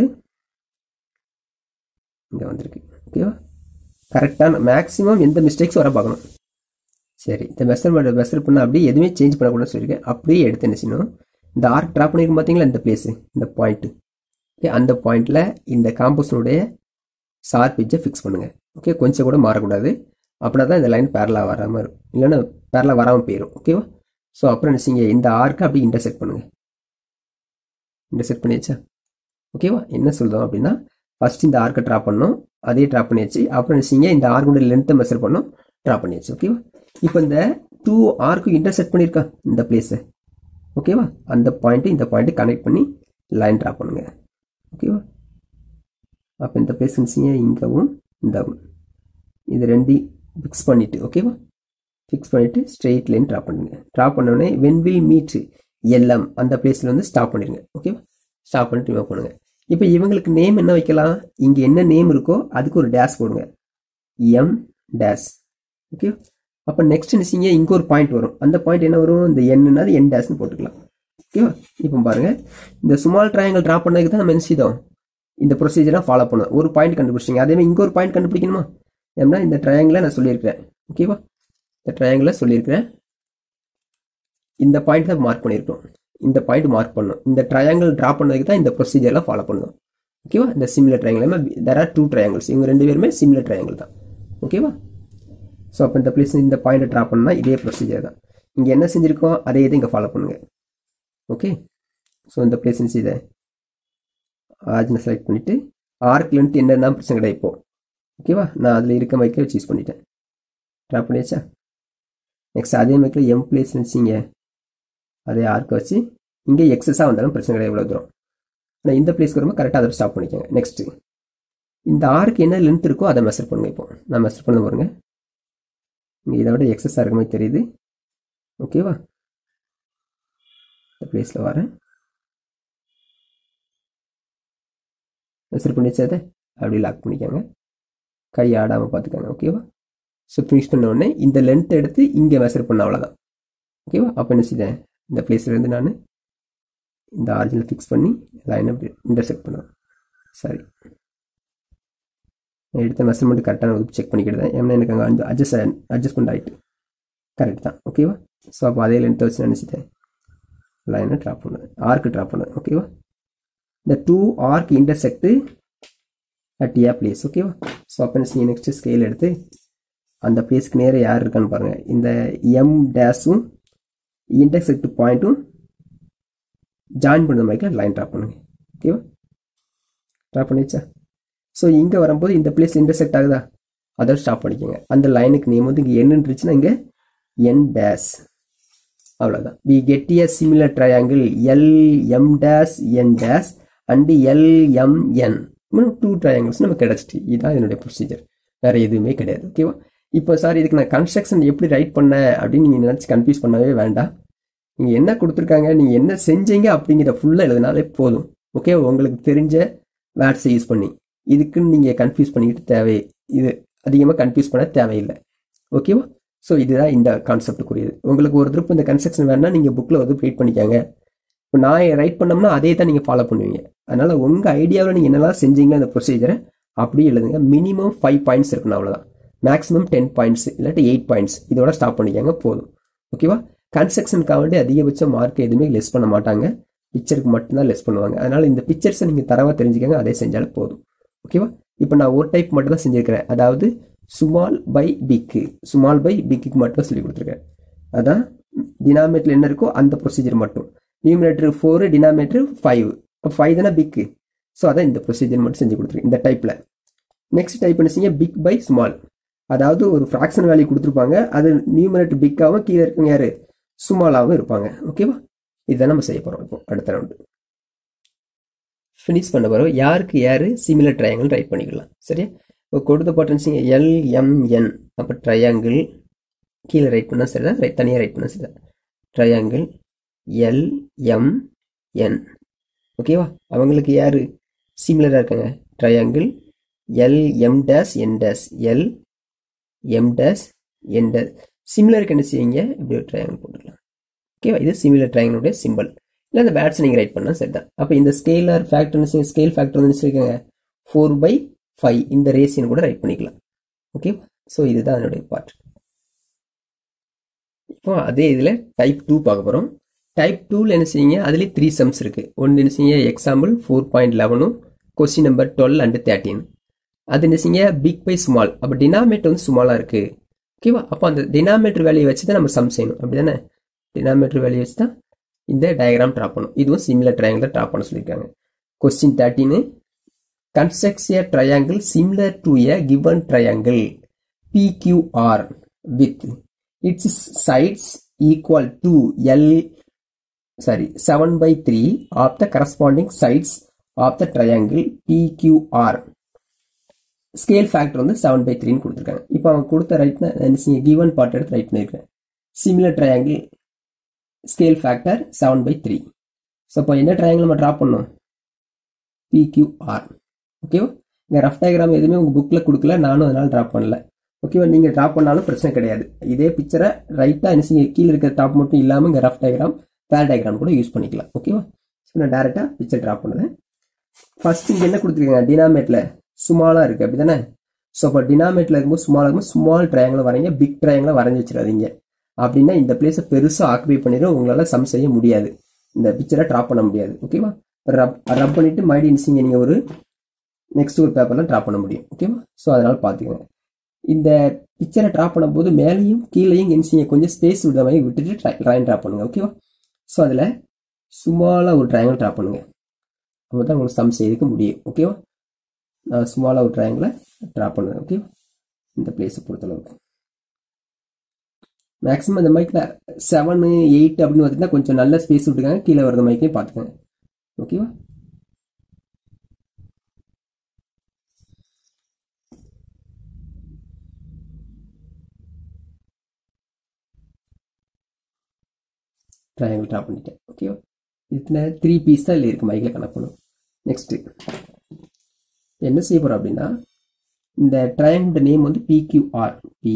இங்கே வந்திருக்கு ஓகேவா கரெக்டான மேக்ஸிமம் எந்த மிஸ்டேக்ஸும் வர பார்க்கணும் சரி இந்த மெஷர்மெண்ட் மெஷர் பண்ண அப்படியே எதுவுமே சேஞ்ச் பண்ணக்கூடாது சொல்லியிருக்கேன் அப்படியே எடுத்து என்ன செய்யணும் இந்த ஆர்க் ட்ரா பண்ணியிருக்கோம் பார்த்தீங்களா இந்த பிளேஸு இந்த பாயிண்ட்டு ஓகே அந்த பாயிண்டில் இந்த காம்பஸனுடைய ஷார்ப் பிச்சை ஃபிக்ஸ் பண்ணுங்கள் ஓகே கொஞ்சம் கூட மாறக்கூடாது அப்படின்னா தான் இந்த லைன் பேரலாக வராமல் இருக்கும் இல்லைன்னா பேரலாக வராமல் போயிடும் ஓகேவா ஸோ அப்புறம் என்ன செய்யுங்க இந்த ஆர்க்கை அப்படியே இன்டர்செக்ட் பண்ணுங்கள் இன்டர்செக்ட் பண்ணியாச்சா ஓகேவா என்ன சொல்கிறோம் அப்படின்னா ஃபர்ஸ்ட் இந்த ஆர்க்கை ட்ரா பண்ணோம் அதே ட்ரா பண்ணியாச்சு அப்புறம் என்ன செய்யுங்க இந்த ஆர்க்கோட லென்த்தை மெஷர் பண்ணோம் ட்ரா பண்ணியாச்சு ஓகேவா இப்போ இந்த டூ ஆர்க்கு இன்டர்செக்ட் பண்ணியிருக்கா இந்த பிளேஸை ஓகேவா அந்த பாயிண்ட்டு இந்த பாயிண்ட்டு கனெக்ட் பண்ணி லைன் ட்ரா பண்ணுங்க ஓகேவா அப்போ இந்த பிளேஸ் செய்ய இங்கவும் இந்தாவும் இது ரெண்டையும் ஃபிக்ஸ் பண்ணிவிட்டு ஓகேவா ஃபிக்ஸ் பண்ணிவிட்டு ஸ்ட்ரெயிட் லைன் ட்ரா பண்ணுங்க ட்ரா பண்ணோடனே வென் வில் மீட் எல்எம் அந்த பிளேஸில் வந்து ஸ்டாப் பண்ணிடுங்க ஓகேவா ஸ்டாப் பண்ணிட்டு ரிமூவ் பண்ணுங்க இப்போ இவங்களுக்கு நேம் என்ன வைக்கலாம் இங்கே என்ன நேம் இருக்கோ அதுக்கு ஒரு டேஷ் போடுங்க எம் டேஷ் ஓகே அப்போ நெக்ஸ்ட் நினைச்சிங்க இங்கே ஒரு பாயிண்ட் வரும் அந்த பாயிண்ட் என்ன வரும் இந்த என்னா என் டேஷ்னு போட்டுக்கலாம் ஓகேவா இப்போ பாருங்க இந்த சுமால் ட்ரையாங்கல் ட்ரா பண்ணதுக்கு தான் நம்ம என்ன செய்தோம் இந்த ப்ரொசீஜரை ஃபாலோ பண்ணுவோம் ஒரு பாயிண்ட் கண்டுபிடிச்சிங்க அதேமாதிரி இங்கே ஒரு பாயிண்ட் கண்டுபிடிக்கணுமா ஏன்னா இந்த ட்ரையாங்கிளை நான் சொல்லியிருக்கிறேன் ஓகேவா இந்த ட்ரையாங்கிளை சொல்லியிருக்கிறேன் இந்த பாயிண்ட் தான் மார்க் பண்ணியிருக்கோம் இந்த பாயிண்ட் மார்க் பண்ணணும் இந்த ட்ரையாங்கிள் ட்ரா பண்ணதுக்கு தான் இந்த ப்ரொசீஜர்லாம் ஃபாலோ பண்ணணும் ஓகேவா இந்த similar triangle there are two triangles இவங்க ரெண்டு பேருமே சிமிலர் ட்ரையாங்கிள் தான் ஓகேவா ஸோ அப்போ இந்த பிளேஸ் இந்த பாயிண்ட்டை ட்ரா பண்ணால் இதே ப்ரொசீஜர் தான் இங்கே என்ன செஞ்சுருக்கோம் அதே இதை இங்கே ஃபாலோ பண்ணுங்க ஓகே ஸோ இந்த பிளேஸ் இதை ஆர்ஜினை செலக்ட் பண்ணிவிட்டு ஆர்க் லென்த் என்னன்னா பிரச்சனை கிடையாது இப்போ ஓகேவா நான் அதில் இருக்க மைக்கில் சூஸ் பண்ணிட்டேன் ட்ரா பண்ணியாச்சா நெக்ஸ்ட் அதே மைக்கில் எம் பிளேஸ் வச்சிங்க அதே ஆர்க்கை வச்சு இங்கே எக்ஸஸாக வந்தாலும் பிரச்சனை கிடையாது இவ்வளோ தூரம் ஆனால் இந்த பிளேஸ்க்கு வரும்போது கரெக்டாக அதை ஸ்டாப் பண்ணிக்கோங்க நெக்ஸ்ட்டு இந்த ஆர்க்கு என்ன லென்த் இருக்கோ அதை மெஷர் பண்ணுங்க இப்போ நான் மெஷர் பண்ண பாருங்க இங்கே இதை விட எக்ஸஸாக இருக்க மாதிரி தெரியுது ஓகேவா இந்த பிளேஸில் வரேன் மெஷர் பண்ணி வச்சதை அப்படி லாக் பண்ணிக்கோங்க கை ஆடாமல் பார்த்துக்கோங்க ஓகேவா ஸோ ஃபினிஷ் பண்ண உடனே இந்த லென்த் எடுத்து இங்கே மெஷர் பண்ண அவ்வளோதான் ஓகேவா அப்போ என்ன செய்தேன் இந்த பிளேஸ்லேருந்து நான் இந்த ஆரிஜினல் ஃபிக்ஸ் பண்ணி லைனை இன்டர்செக்ட் பண்ணுவேன் சரி எடுத்த மெஷர்மெண்ட் கரெக்டாக செக் பண்ணிக்கிட்டேன் ஏன்னா எனக்கு அங்கே அட்ஜஸ்ட் அட்ஜஸ்ட்மெண்ட் ஆகிட்டு கரெக்ட் தான் ஓகேவா ஸோ அப்போ அதே லென்த்தை வச்சு நினச்சிட்டேன் லைனை ட்ராப் பண்ணுவேன் ஆர்க்கு ட்ராப் பண்ணுவேன் ஓகேவா இந்த two arc intersect at a place ஓகேவா ஸோ அப்போ நீங்கள் நெக்ஸ்ட் ஸ்கேல் எடுத்து அந்த பிளேஸ்க்கு நேராக யார் இருக்கான்னு பாருங்கள் இந்த எம் டேஸும் இன்டர்செக்ட் பாயிண்ட்டும் ஜாயின் பண்ண மாதிரி லைன் ட்ராப் பண்ணுங்க ஓகேவா ட்ராப் பண்ணிச்சா ஸோ இங்கே வரும்போது இந்த பிளேஸ் இன்டர்செக்ட் ஆகுதா அதை ஸ்டாப் பண்ணிக்கோங்க அந்த லைனுக்கு நேம் வந்து இங்கே என்னன்னு இருந்துச்சுன்னா இங்கே என் டேஸ் அவ்வளோதான் we get a similar triangle L M dash N dash and L M N two triangles நமக்கு கிடச்சிட்டு இதுதான் என்னுடைய ப்ரொசீஜர் வேறு எதுவுமே கிடையாது ஓகேவா இப்போ சார் இதுக்கு நான் கன்ஸ்ட்ரக்ஷன் எப்படி ரைட் பண்ணேன் அப்படின்னு நீங்கள் நினச்சி கன்ஃபியூஸ் பண்ணவே வேண்டாம் நீங்கள் என்ன கொடுத்துருக்காங்க நீங்கள் என்ன செஞ்சீங்க அப்படிங்கிற ஃபுல்லாக எழுதினாலே போதும் ஓகே உங்களுக்கு தெரிஞ்ச வேர்ட்ஸை யூஸ் பண்ணி இதுக்குன்னு நீங்கள் கன்ஃபியூஸ் பண்ணிக்கிட்டு தேவை இது அதிகமாக கன்ஃபியூஸ் பண்ண தேவையில்லை ஓகேவா ஸோ இதுதான் இந்த கான்செப்டுக்குரியது உங்களுக்கு ஒரு திருப்பு இந்த கன்ஸ்ட்ரக்ஷன் வேணால் நீங்கள் புக்கில் வந்து ரீட் பண்ணிக்காங்க இப்போ நான் ரைட் பண்ணோம்னா அதே தான் நீங்கள் ஃபாலோ பண்ணுவீங்க அதனால் உங்கள் ஐடியாவில் நீங்கள் என்னெல்லாம் செஞ்சீங்க அந்த ப்ரொசீஜரை அப்படியே எழுதுங்க மினிமம் ஃபைவ் பாயிண்ட்ஸ் இருக்கணும் அவ்வளோதான் மேக்ஸிமம் டென் பாயிண்ட்ஸ் இல்லாட்டி எயிட் பாயிண்ட்ஸ் இதோட ஸ்டாப் பண்ணிக்காங்க போதும் ஓகேவா கன்ஸ்ட்ரக்ஷனுக்காக வேண்டி அதிகபட்ச மார்க் எதுவுமே லெஸ் பண்ண மாட்டாங்க பிக்சருக்கு மட்டும்தான் லெஸ் பண்ணுவாங்க அதனால் இந்த பிக்சர்ஸை நீங்கள் தரவாக தெரிஞ்சுக்கங்க அதே செஞ்சாலும் போதும் ஓகேவா இப்போ நான் ஒரு டைப் மட்டும் தான் செஞ்சுருக்கிறேன் அதாவது small by big small by big மட்டும் சொல்லி கொடுத்துருக்கேன் அதான் டினாமேட்டில் என்ன இருக்கோ அந்த ப்ரொசீஜர் மட்டும் நியூமினேட்டர் ஃபோர் டினாமேட்டர் ஃபைவ் இப்போ ஃபைவ் தானே பிக்கு ஸோ அதான் இந்த ப்ரொசீஜர் மட்டும் செஞ்சு கொடுத்துருக்கேன் இந்த டைப்பில் நெக்ஸ்ட் டைப் என்ன செய்ய பிக் பை ஸ்மால் அதாவது ஒரு ஃப்ராக்ஷன் வேல்யூ கொடுத்துருப்பாங்க அது நியூமினேட்டர் பிக்காகவும் கீழே இருக்கவங்க யார் ஸ்மாலாகவும் இருப்பாங்க ஓகேவா இதுதான் நம்ம செய்ய போகிறோம் இப்போ அடுத்த ரவுண்டு ஃபினிஷ் பண்ண பிறகு யாருக்கு யார் சிமிலர் ட்ரையாங்கிள் ரைட் பண்ணிக்கலாம் சரியா இப்போ கொடுத்த பாட்டன்ஸிங்க எல்எம்என் அப்போ ட்ரையாங்கிள் கீழே ரைட் பண்ணால் சரிதான் ரைட் தனியாக ரைட் பண்ணால் சரிதான் ட்ரையாங்கிள் எல்எம்என் ஓகேவா அவங்களுக்கு யார் சிமிலராக இருக்காங்க triangle L M dash N dash L M dash N dash சிமிலருக்கு என்ன செய்வீங்க இப்படி ஒரு ட்ரையாங்கிள் போட்டுக்கலாம் ஓகேவா இது சிமிலர் ட்ரையாங்கிளுடைய சிம்பிள் இல்லை அந்த பேட்ஸ் நீங்கள் ரைட் பண்ணால் சரி தான் அப்போ இந்த ஸ்கேலர் ஃபேக்டர் ஸ்கேல் ஃபேக்டர் வந்து வச்சுருக்கீங்க ஃபோர் பை ஃபைவ் இந்த ரேஷியன் கூட ரைட் பண்ணிக்கலாம் ஓகே ஸோ இதுதான் அதனுடைய பார்ட் இப்போ அதே இதில் டைப் டூ பார்க்க போகிறோம் டைப் டூவில் என்ன செய்யுங்க அதுலேயே த்ரீ சம்ஸ் இருக்குது ஒன்று என்ன செய்யுங்க எக்ஸாம்பிள் ஃபோர் பாயிண்ட் லெவனும் question number twelve and thirteen அது என்ன செய்யுங்க பிக் பை ஸ்மால் அப்போ டினாமேட்டர் வந்து ஸ்மாலாக இருக்குது ஓகேவா அப்போ அந்த டினாமேட்டர் வேல்யூ வச்சு தான் நம்ம சம் செய்யணும் அப்படி தானே டினாமேட்டர் வேல்யூ வச்சு தான் இந்த டயக்ராம் ட்ரா பண்ணும் இதுவும் சிமிலர் ட்ரையாங்கிள் ட்ரா பண்ண சொல்லியிருக்காங்க கொஸ்டின் தேர்ட்டின்னு constructs a triangle similar to a given triangle PQR with its sides equal to L sorry 7 by 3 of the corresponding sides of the triangle PQR scale factor வந்து செவன் பை த்ரீன்னு கொடுத்துருக்காங்க இப்போ அவங்க கொடுத்த ரைட்னா கிவன் பார்ட் எடுத்து ரைட் பண்ணியிருக்கேன் similar triangle scale factor seven by three so இப்போ என்ன ட்ரையாங்கிள் நம்ம ட்ரா பண்ணோம் பிக்யூஆர் ஓகேவா இங்கே ரஃப் டயக்ராம் எதுவுமே உங்கள் புக்கில் கொடுக்கல நானும் அதனால் ட்ராப் பண்ணல ஓகேவா நீங்கள் ட்ராப் பண்ணாலும் பிரச்சனை கிடையாது இதே பிக்சரை ரைட்டாக என்ன செய்ய கீழே இருக்கிற டாப் மட்டும் இல்லாமல் இங்கே ரஃப் டயக்ராம் பேர் டயக்ராம் கூட யூஸ் பண்ணிக்கலாம் ஓகேவா ஸோ நான் டேரெக்டாக பிக்சர் ட்ராப் பண்ணுறேன் ஃபர்ஸ்ட் இங்கே என்ன கொடுத்துருக்கீங்க டினாமேட்டில் சுமாலாக இருக்குது அப்படி தானே ஸோ இப்போ டினாமேட்டில் இருக்கும்போது ஸ்மாலாக இருக்கும்போது ஸ்மால் ட்ரையாங்கில் வரைங்க பிக் ட்ரையாங்கில் வரைஞ்சி வச்சிடாதீங்க அப்படின்னா இந்த பிளேஸை பெருசாக ஆக்குபை பண்ணிடும் உங்களால் சம் செய்ய முடியாது இந்த பிக்சரை ட்ராப் பண்ண முடியாது ஓகேவா ரப் ரப் பண்ணிட்டு மறுபடியும் இன்சிங்க நீங்கள் ஒரு நெக்ஸ்ட் ஒரு பேப்பரில் ட்ராப் பண்ண முடியும் ஓகேவா ஸோ அதனால் பார்த்துக்கோங்க இந்த பிக்சரை ட்ராப் பண்ணும்போது மேலேயும் கீழேயும் இன்சிங்க கொஞ்சம் ஸ்பேஸ் விடுற மாதிரி விட்டுட்டு ட்ராயின் ட்ராப் பண்ணுங்க ஓகேவா ஸோ அதில் சுமாலாக ஒரு ட்ரையாங்கிள் ட்ராப் பண்ணுங்க அப்போ தான் உங்களுக்கு சம் செய்துக்க முடியும் ஓகேவா நான் ஸ்மாலாக ஒரு ட்ரையாங்கிளை ட்ராப் பண்ணுவேன் ஓகேவா இந்த பிளேஸை பொறுத்தளவுக்கு மேக்ஸிமம் இந்த மைக்கில் செவனு எயிட் அப்படின்னு பார்த்தீங்கன்னா கொஞ்சம் நல்ல ஸ்பேஸ் விட்டுருக்காங்க கீழே வரத மைக்கையும் பார்த்துக்கோங்க ஓகேவா ட்ரையாங்கிள் ட்ரா பண்ணிட்டேன் ஓகேவா இத்தனை த்ரீ பீஸ் தான் இல்லை இருக்குது மைக்கில் கணக்கு பண்ணும் நெக்ஸ்ட்டு என்ன செய்ய போகிறோம் அப்படின்னா இந்த ட்ரையாங்கிள் நேம் வந்து பிக்யூஆர் பி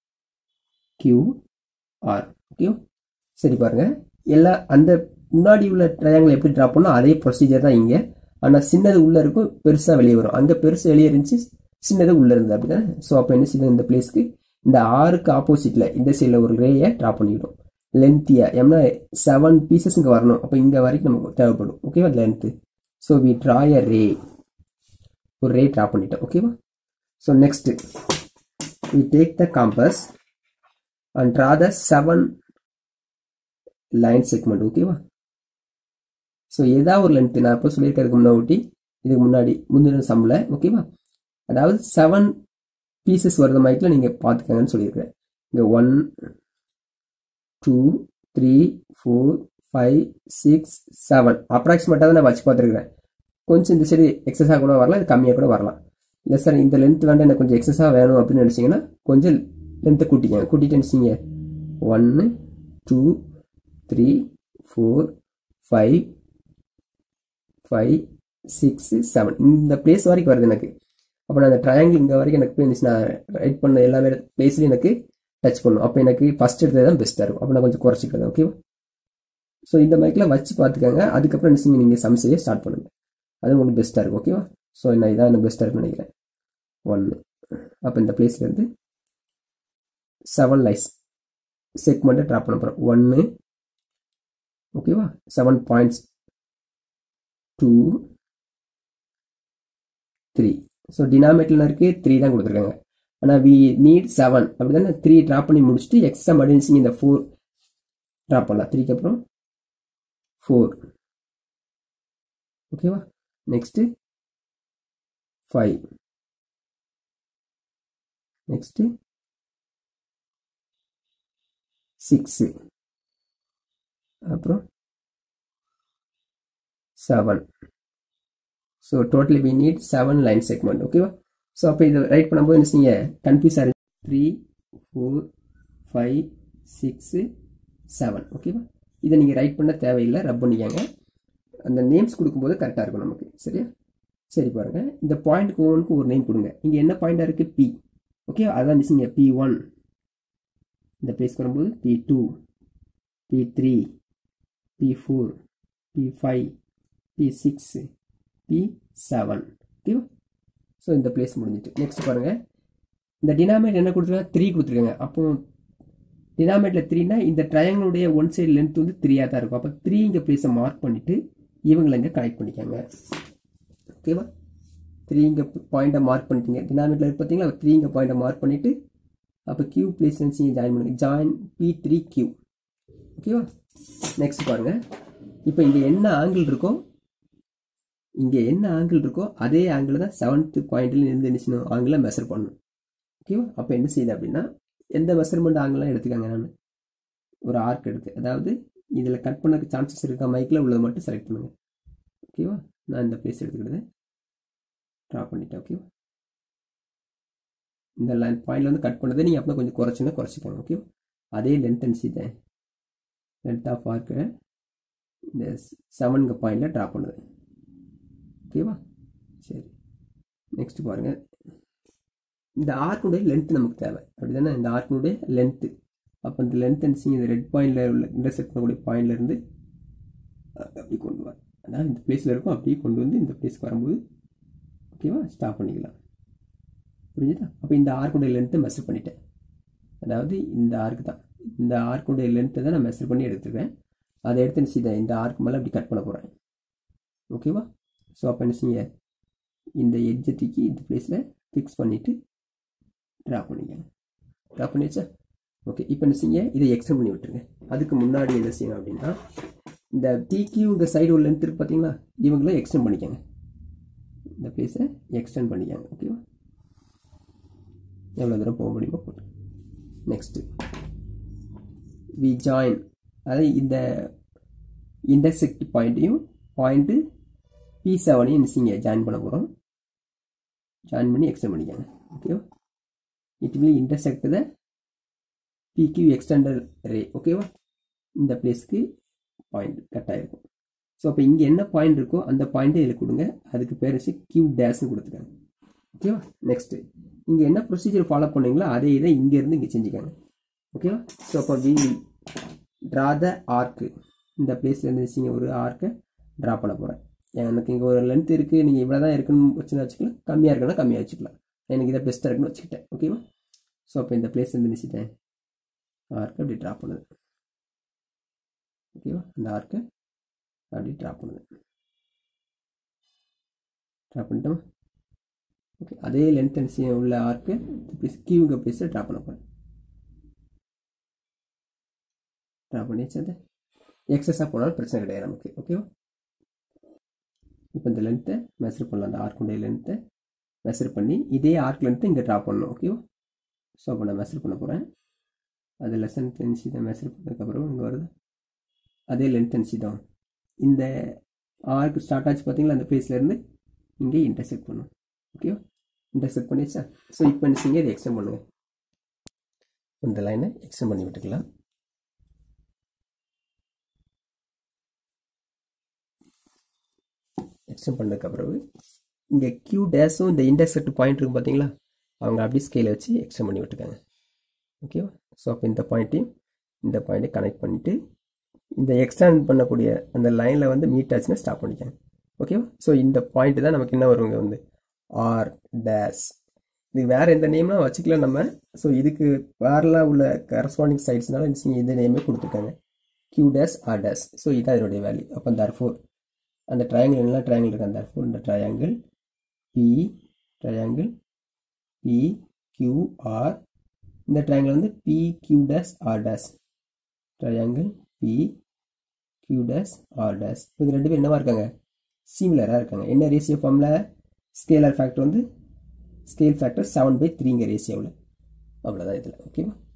கியூஆர் ஓகேவா சரி பாருங்க எல்லா அந்த முன்னாடி உள்ள ட்ரையாங்கிள் எப்படி ட்ரா பண்ணோம் அதே ப்ரொசீஜர் தான் இங்கே ஆனால் சின்னது உள்ளே இருக்கும் பெருசாக வெளியே வரும் அங்கே பெருசு வெளியே இருந்துச்சு சின்னது உள்ளே இருந்தது அப்படிதான் ஸோ அப்போ என்ன செய்யணும் இந்த பிளேஸ்க்கு இந்த ஆறுக்கு ஆப்போசிட்டில் இந்த சைடில் ஒரு ரேயை ட்ரா பண்ணிவிடும் லென்த்தியா ஏன்னா செவன் பீசஸ் இங்கே வரணும் அப்போ இங்கே வரைக்கும் நமக்கு தேவைப்படும் ஓகேவா length so we draw a ray ஒரு ரே ட்ரா பண்ணிட்டோம் ஓகேவா so next we take the compass and draw the seven line segment ஓகேவா ஸோ ஏதாவது ஒரு லென்த்து நான் இப்போ சொல்லியிருக்கிறதுக்கு முன்னாடி இதுக்கு முன்னாடி முந்தின சம்மில் ஓகேவா அதாவது செவன் பீசஸ் வருத மைக்கில் நீங்கள் பார்த்துக்கங்கன்னு சொல்லியிருக்கிறேன் இங்கே one two three four five six seven அப்ராக்சிமேட்டாக தான் நான் வச்சு பார்த்துருக்குறேன் கொஞ்சம் இந்த சைடு எக்ஸஸாக கூட வரலாம் இது கம்மியாக கூட வரலாம் இல்லை சார் இந்த லென்த் வேண்டாம் எனக்கு கொஞ்சம் எக்ஸஸாக வேணும் அப்படின்னு நினச்சிங்கன்னா கொஞ்சம் லென்த்தை கூட்டிக்கங்க கூட்டிட்டு நினச்சிங்க ஒன்று two three four five five six seven இந்த பிளேஸ் வரைக்கும் வருது எனக்கு அப்போ நான் அந்த ட்ரையாங்கிள் இங்கே வரைக்கும் எனக்கு போய் நான் ரைட் பண்ண எல்லா பிளேஸ்லையும் எனக்கு டச் பண்ணும் அப்போ எனக்கு ஃபஸ்ட் எடுத்தது தான் பெஸ்ட்டாக இருக்கும் அப்போ நான் கொஞ்சம் குறைச்சிக்கிறேன் ஓகேவா ஸோ இந்த மைக்கில் வச்சு பார்த்துக்கோங்க அதுக்கப்புறம் நினச்சிங்க நீங்கள் சம் செய்ய ஸ்டார்ட் பண்ணுங்கள் அது உங்களுக்கு பெஸ்ட்டாக இருக்கும் ஓகேவா ஸோ நான் இதான் எனக்கு பெஸ்ட்டாக இருக்குன்னு நினைக்கிறேன் ஒன்று அப்போ இந்த பிளேஸ்லேருந்து செவன் லைஸ் செக்மெண்ட்டை ட்ராப் பண்ண போகிறோம் ஒன்று ஓகேவா seven points two three so டினாமேட்டில் இருக்கு த்ரீ தான் கொடுத்துருக்காங்க ஆனால் வி நீட் செவன் அப்படி தானே த்ரீ ட்ராப் பண்ணி முடிச்சுட்டு எக்ஸ்ட்ரா மடின்சிங் இந்த ஃபோர் ட்ராப் பண்ணலாம் த்ரீக்கு அப்புறம் ஃபோர் ஓகேவா நெக்ஸ்ட்டு ஃபைவ் நெக்ஸ்ட்டு சிக்ஸு அப்புறம் seven so totally we need seven line segment ஓகேவா ஸோ அப்போ இதை ரைட் பண்ணும்போது என்ன செய்ய கன்ஃபியூஸ் ஆகுது three four five six seven ஓகேவா இதை நீங்கள் ரைட் பண்ண தேவையில்லை ரப் பண்ணிக்கங்க அந்த நேம்ஸ் கொடுக்கும்போது கரெக்டாக இருக்கும் நமக்கு சரியா சரி பாருங்கள் இந்த பாயிண்ட்டுக்கு ஒவ்வொன்றுக்கும் ஒரு நேம் கொடுங்க இங்கே என்ன பாயிண்டாக இருக்குது பி ஓகே அதான் நினைச்சிங்க பி ஒன் இந்த பிளேஸ்க்கு வரும்போது P two P three P four P five P six P seven ஓகேவா ஸோ இந்த பிளேஸ் முடிஞ்சிட்டு நெக்ஸ்ட் பாருங்கள் இந்த டினாமேட் என்ன கொடுத்துருக்காங்க த்ரீ கொடுத்துருக்காங்க அப்போ டினாமேட்டில் த்ரீனா இந்த ட்ரையாங்கிளுடைய ஒன் சைடு லென்த் வந்து த்ரீயாக தான் இருக்கும் அப்போ த்ரீ இங்கே பிளேஸை மார்க் பண்ணிவிட்டு இவங்களை இங்கே கனெக்ட் பண்ணிக்காங்க ஓகேவா த்ரீ இங்கே பாயிண்ட்டை மார்க் பண்ணிட்டீங்க டினாமேட்டில் இருக்கு பார்த்தீங்களா த்ரீ இங்கே பாயிண்ட்டை மார்க் பண்ணிவிட்டு அப்போ கியூ பிளேஸ் நீங்கள் ஜாயின் பண்ணுங்க ஜாயின் பி த்ரீ கியூ ஓகேவா நெக்ஸ்ட் பாருங்கள் இப்போ இங்கே என்ன ஆங்கிள் இருக்கோ இங்கே என்ன ஆங்கிள் இருக்கோ அதே ஆங்கிள் தான் செவன்த்து பாயிண்ட்ல இருந்து என்ன ஆங்கிளை மெஷர் பண்ணணும் ஓகேவா அப்போ என்ன செய்யுது அப்படின்னா எந்த மெஷர்மெண்ட் ஆங்கிளாக எடுத்துக்காங்க நான் ஒரு ஆர்க் எடுத்து அதாவது இதில் கட் பண்ண சான்சஸ் இருக்க மைக்கில் உள்ளதை மட்டும் செலக்ட் பண்ணுங்கள் ஓகேவா நான் இந்த பிளேஸ் எடுத்துக்கிட்டது ட்ரா பண்ணிட்டேன் ஓகேவா இந்த லைன் பாயிண்ட்ல வந்து கட் பண்ணதை நீங்கள் அப்போ கொஞ்சம் குறைச்சுன்னா குறைச்சிக்கோங்க ஓகேவா அதே லென்த் அனுப்பிச்சிட்டேன் லென்த் ஆஃப் ஆர்க்கு இந்த செவன்க பாயிண்டில் ட்ரா பண்ணுது ஓகேவா சரி நெக்ஸ்ட் பாருங்கள் இந்த ஆர்க்குடைய லென்த் நமக்கு தேவை அப்படி தானே இந்த ஆர்க்குடைய லென்த்து அப்போ இந்த லென்த் அனுப்பிச்சு இந்த ரெட் பாயிண்டில் உள்ள இன்டர்செக்ட் பண்ணக்கூடிய பாயிண்ட்லேருந்து அப்படி கொண்டு வர அதாவது இந்த பிளேஸில் இருக்கும் அப்படியே கொண்டு வந்து இந்த பிளேஸ்க்கு வரும்போது ஓகேவா ஸ்டாப் பண்ணிக்கலாம் புரிஞ்சுதா அப்போ இந்த ஆர்க்குடைய லென்த்தை மெஷர் பண்ணிட்டேன் அதாவது இந்த ஆர்க்கு தான் இந்த ஆர்க்குடைய லென்த்தை தான் நான் மெஷர் பண்ணி எடுத்துருக்கேன் அதை எடுத்து என்ன செய்த இந்த ஆர்க் மேலே அப்படி கட் பண்ண போகிறேன் ஓகேவா ஸோ அப்போ என்ன செய்ய இந்த எட்ஜை தூக்கி இந்த பிளேஸில் ஃபிக்ஸ் பண்ணிவிட்டு ட்ரா பண்ணிக்கங்க ட்ரா பண்ணியாச்சா ஓகே இப்போ என்ன செய்ய இதை எக்ஸ்டெண்ட் பண்ணி விட்டுருங்க அதுக்கு முன்னாடி என்ன செய்யணும் அப்படின்னா இந்த டிக்யூ இந்த சைடு உள்ள லென்த் இருக்கு பார்த்தீங்களா இவங்கள எக்ஸ்டெண்ட் பண்ணிக்கங்க இந்த பிளேஸை எக்ஸ்டெண்ட் பண்ணிக்கங்க ஓகேவா எவ்வளோ தூரம் போக முடியுமோ போட்டு நெக்ஸ்ட்டு வி ஜாயின் அதாவது இந்த இன்டர்செக்ட் பாயிண்ட்டையும் பாயிண்ட்டு பி செவனையும் என்ன ஜாயின் பண்ண போகிறோம் ஜாயின் பண்ணி எக்ஸ்டெண்ட் பண்ணிக்கோங்க ஓகேவா it will intersect the P Q extended ray ஓகேவா இந்த பிளேஸ்க்கு பாயிண்ட் கட் ஆகிருக்கும் ஸோ அப்போ இங்கே என்ன பாயிண்ட் இருக்கோ அந்த பாயிண்ட்டை இதில் கொடுங்க அதுக்கு பேர் வச்சு கியூ டேஷ்னு கொடுத்துருக்காங்க ஓகேவா நெக்ஸ்ட்டு இங்கே என்ன ப்ரொசீஜர் ஃபாலோ பண்ணீங்களோ அதே இதை இங்கேருந்து இங்கே செஞ்சுக்காங்க ஓகேவா ஸோ அப்போ வி ட்ரா த ஆர்க்கு இந்த பிளேஸ்லேருந்து வச்சிங்க ஒரு ஆர்க்கை ட்ரா பண்ண போகிறேன் எனக்கு இங்கே ஒரு லென்த் இருக்குது நீங்கள் இவ்வளோ தான் இருக்குன்னு வச்சுன்னு வச்சுக்கலாம் கம்மியாக இருக்குன்னா கம்மியாக வச்சுக்கலாம் எனக்கு இதை பெஸ்ட்டாக இருக்குன்னு வச்சுக்கிட்டேன் ஓகேவா ஸோ அப்போ இந்த பிளேஸ்லேருந்து நினச்சிட்டேன் ஆர்க்கை அப்படி ட்ரா பண்ணுது ஓகேவா அந்த ஆர்க்கை அப்படி ட்ரா பண்ணுது ட்ரா பண்ணிட்டோம் ஓகே அதே லென்த் அண்ட் உள்ள ஆர்க்கு கியூங்க பிளேஸில் ட்ரா பண்ண போகிறேன் ட்ரா பண்ணி வச்சது எக்ஸஸாக போனாலும் பிரச்சனை கிடையாது நமக்கு ஓகேவா இப்போ இந்த லென்த்தை மெஷர் பண்ணலாம் அந்த ஆர்க்குடைய லென்த்தை மெஷர் பண்ணி இதே ஆர்க் லென்த்தை இங்கே ட்ரா பண்ணணும் ஓகேவா ஸோ அப்போ நான் மெஷர் பண்ண போகிறேன் அது லெசன் தெரிஞ்சு தான் மெஷர் பண்ணதுக்கப்புறம் இங்கே வருது அதே லென்த் தெரிஞ்சு தான் இந்த ஆர்க் ஸ்டார்ட் ஆச்சு பார்த்தீங்களா அந்த பிளேஸ்லேருந்து இங்கே இன்டர்செக்ட் பண்ணும் ஓகேவா இன்டர்செக்ட் பண்ணியாச்சா ஸோ இப்போ என்ன செய்யுங்க இதை எக்ஸ்டெண்ட் பண்ணுங்கள் இந்த லைனை எக்ஸ்டெண்ட் பண்ணி விட்டுக்கலாம் எக்ஸ்டெண்ட் பண்ணதுக்கப்புறம் இங்கே கியூ டேஸும் இந்த இன்டர்செக்ட் பாயிண்ட் இருக்கும் பார்த்தீங்களா அவங்க அப்படியே ஸ்கேலை வச்சு எக்ஸ்டெண்ட் பண்ணி விட்டுருக்காங்க ஓகேவா ஸோ அப்போ இந்த பாயிண்ட்டையும் இந்த பாயிண்ட்டை கனெக்ட் பண்ணிவிட்டு இந்த எக்ஸ்டெண்ட் பண்ணக்கூடிய அந்த லைனில் வந்து மீட் ஆச்சுன்னா ஸ்டாப் பண்ணிக்காங்க ஓகேவா ஸோ இந்த பாயிண்ட் தான் நமக்கு என்ன வருங்க வந்து ஆர் டேஸ் இது வேறு எந்த நேம்லாம் வச்சுக்கலாம் நம்ம ஸோ இதுக்கு வேறலாம் உள்ள கரஸ்பாண்டிங் சைட்ஸ்னால இந்த நேமே கொடுத்துருக்காங்க Q dash R dash so இதுதான் இதனுடைய வேல்யூ அப்போ தர் ஃபோர் அந்த ட்ரையாங்கிள் என்ன ட்ரையாங்கிள் இருக்கு அந்த ஃபோர் இந்த triangle P triangle P Q R இந்த ட்ரையாங்கிள் வந்து P Q dash R dash triangle P Q dash R dash இது ரெண்டு பேர் என்னவா இருக்காங்க சிமிலராக இருக்காங்க என்ன ரேஷியோ ஃபார்மில் ஸ்கேலர் ஃபேக்டர் வந்து ஸ்கேல் ஃபேக்டர் செவன் பை த்ரீங்க ரேஷியோவில் அவ்வளோதான் இதில் ஓகேவா